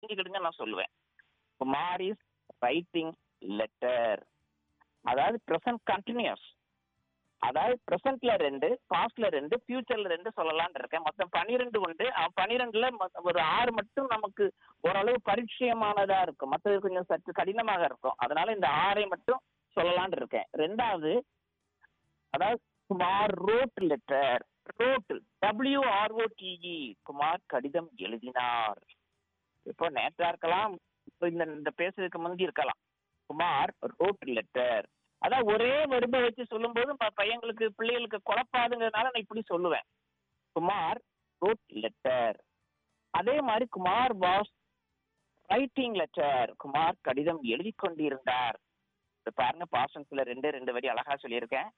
தெரிஞ்சுக்கிடுங்க நான் சொல்லுவேன் Kumar is writing letter அதாவது ப்ரெசன்ட் கண்டினியூஸ் அதாவது ப்ரெசன்ட்ல ரெண்டு பாஸ்ட்ல ரெண்டு ஃபியூச்சர்ல ரெண்டு சொல்லலாம்னு இருக்கேன் மொத்தம் பனிரெண்டு உண்டு அஹ் பனிரெண்டுல மொத்த- ஒரு ஆறு மட்டும் நமக்கு ஓரளவு பரிச்சயமானதா இருக்கும் மற்றது கொஞ்சம் சற்று கடினமாக இருக்கும் அதனால இந்த ஆறை மட்டும் சொல்லலாம்னு இருக்கேன் ரெண்டாவது அதாவது Kumar wrote letter wrote W R O T E Kumar கடிதம் எழுதினார் இப்போ நேற்றா இருக்கலாம் இப்போ இந்த இந்த பேசுறதுக்கு முந்தி இருக்கலாம் குமார் ரோட் லெட்டர் அதான் ஒரே வருபை வச்சு சொல்லும்போது ப- பையங்களுக்கு பிள்ளைகளுக்கு குழப்பாதுங்கிறதுனால நான் இப்படி சொல்லுவேன் குமார் ரோட் லெட்டர் அதே மாதிரி Kumar was writing letter Kumar கடிதம் எழுதி கொண்டிருந்தார் இது பாருங்க பாசன்ஸ்ல ரெண்டு ரெண்டு வரி அழகா சொல்லியிருக்கேன்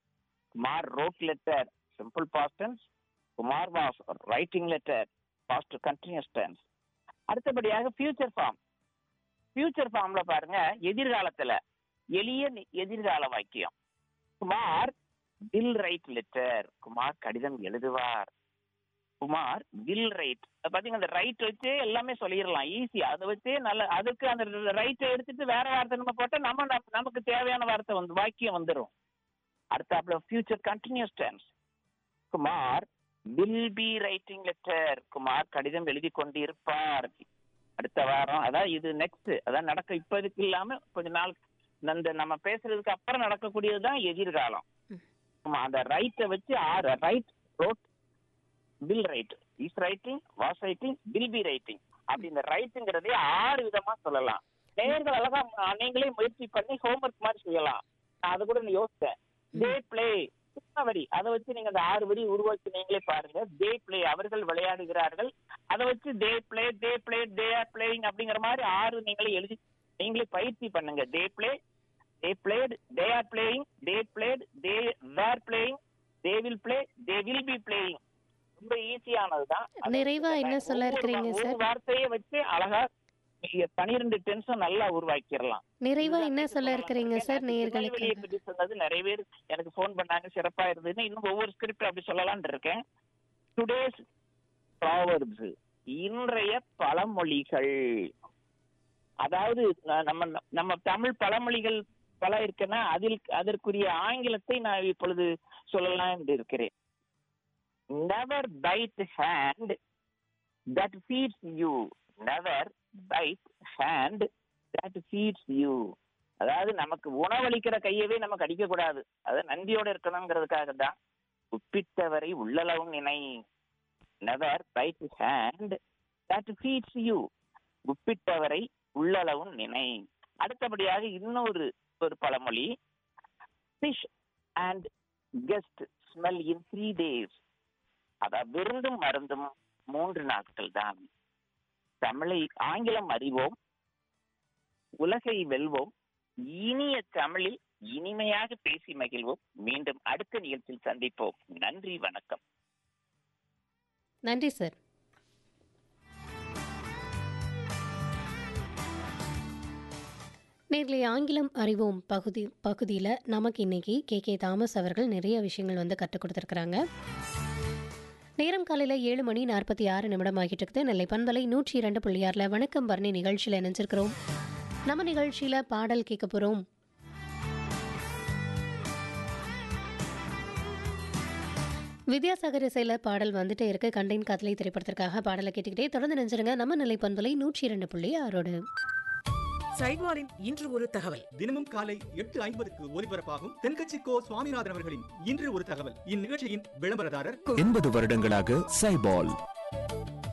Kumar wrote letter simple past tense Kumar was writing letter past continuous tense அடுத்தபடியாக ஃபியூச்சர் ஃபார்ம் ஃபியூச்சர் ஃபார்ம்ல பாருங்க எதிர்காலத்துல எளிய நி- எதிர்கால வாக்கியம் Kumar will write letter Kumar கடிதம் எழுதுவார் குமார் வில் ரைட் பாத்தீங்க அந்த ரைட் வச்சே எல்லாமே சொல்லிடலாம் ஈஸியா அதை வச்சே நல்ல அதுக்கு அந்த ரைட்டை எடுத்துட்டு வேற வார்த்தை நம்ம போட்டா நம்ம நம்ம- நமக்கு தேவையான வார்த்தை வந்து வாக்கியம் வந்துடும் அடுத்தாப்புல future continuous tense Kumar will be writing letter Kumar கடிதம் எழுதி கொண்டிருப்பார் அடுத்த வாரம் அதான் இது நெக்ஸ்ட் அதான் நடக்க இப்போதைக்கு இல்லாம கொஞ்ச நாள் அந்த நம்ம பேசுறதுக்கு அப்புறம் நடக்கக்கூடியது தான் எதிர்காலம் ஆமா, அந்த ரைட்டை வச்சு ஆறு write wrote will write is writing was writing will be writing அப்படி இந்த ரைட்டுங்கிறதே ஆறு விதமா சொல்லலாம் நேர்கள் அழகா ம- நீங்களே முயற்சி பண்ணி ஹோம்ஒர்க் மாதிரி செய்யலாம் நான் அது கூட நான் யோசிச்சேன் தே பிளே சின்ன வரி அதை வச்சு நீங்க அந்த ஆறு வரி உருவாக்கி நீங்களே பாருங்க தே பிளே அவர்கள் விளையாடுகிறார்கள் அதை வச்சு they play they play they are playing அப்படிங்கிற மாதிரி ஆறு நீங்களே எழுதி நீங்களே பயிற்சி பண்ணுங்க they play they played they are playing they played they were playing they will play they will be playing ரொம்ப ஈஸியானதுதான் அது நிறைவா என்ன சொல்ல ஒவ்வொரு இருக்கிறீங்க வா- சார்? ஒரு வார்த்தையை வச்சு அழகா நீங்க பனிரெண்டு டென்ஸும் நல்லா உருவாக்கிடலாம் நிறைவா என்ன சொல்ல இருக்கிறீங்க சார் திருநெல்வேலியை நேயர்களுக்கு பத்தி சொன்னது நிறைய பேர் எனக்கு ஃபோன் பண்ணாங்க சிறப்பா இருந்ததுன்னு இன்னும் ஒவ்வொரு ஸ்கிரிப்ட் அப்படி சொல்லலாம்னு இருக்கேன் டுடேஸ் ப்ராவர்ப்ஸ் இன்றைய பழமொழிகள் அதாவது ந- நம்ம நம்ம தமிழ் பழமொழிகள் பல இருக்குன்னா அதில் அதற்குரிய ஆங்கிலத்தை நான் இப்பொழுது சொல்லலாம் என்று இருக்கிறேன் never bite hand that feeds you never bite hand that feeds you அதாவது நமக்கு உணவளிக்கிற கையவே நம்ம கடிக்க கூடாது அது நன்றியோட இருக்கணுங்கிறதுக்காக தான் உப்பிட்டவரை உள்ளளவும் நினை never bite hand that feeds you உப்பிட்டவரை உள்ளளவும் நினை அடுத்தபடியாக இன்னொரு ஒரு பழமொழி fish and guest smell in three days அதான் விருந்தும் மருந்தும் மூன்று நாட்கள் தான் தமிழை ஆங்கிலம் அறிவோம் உலகை வெல்வோம் இனிய தமிழில் இனிமையாக பேசி மகிழ்வோம் மீண்டும் அடுத்த நிகழ்ச்சியில் சந்திப்போம் நன்றி வணக்கம் நன்றி சார் நேர்களை ஆங்கிலம் அறிவோம் பகுதி பகுதியில் நமக்கு இன்னைக்கு கே கே தாமஸ் அவர்கள் நிறைய விஷயங்கள் வந்து கற்றுக் கொடுத்துருக்குறாங்க நேரம் காலையில் ஏழு மணி நாற்பத்தி ஆறு நிமிடம் ஆகிட்டு இருக்குது நெல்லை பண்பலை நூற்றி இரண்டு புள்ளியாரில் வணக்கம் பரணி நிகழ்ச்சியில் இணைஞ்சிருக்கிறோம் நம்ம நிகழ்ச்சியில் பாடல் கேட்க போகிறோம் வித்யாசாகர் இசையில் பாடல் வந்துட்டே இருக்கு கண்டைன் காதலை திரைப்படத்திற்காக பாடலை கேட்டுக்கிட்டே தொடர்ந்து நினைச்சிருங்க நம்ம நிலை பண்பலை நூற்றி இரண்டு புள்ளி ஆறோடு சைவாரின் இன்று ஒரு தகவல் தினமும் காலை எட்டு ஐம்பதுக்கு ஒலிபரப்பாகும் தென்கட்சி கோ சுவாமிநாதன் அவர்களின் இன்று ஒரு தகவல் இந்நிகழ்ச்சியின் விளம்பரதாரர் எண்பது வருடங்களாக சைபால்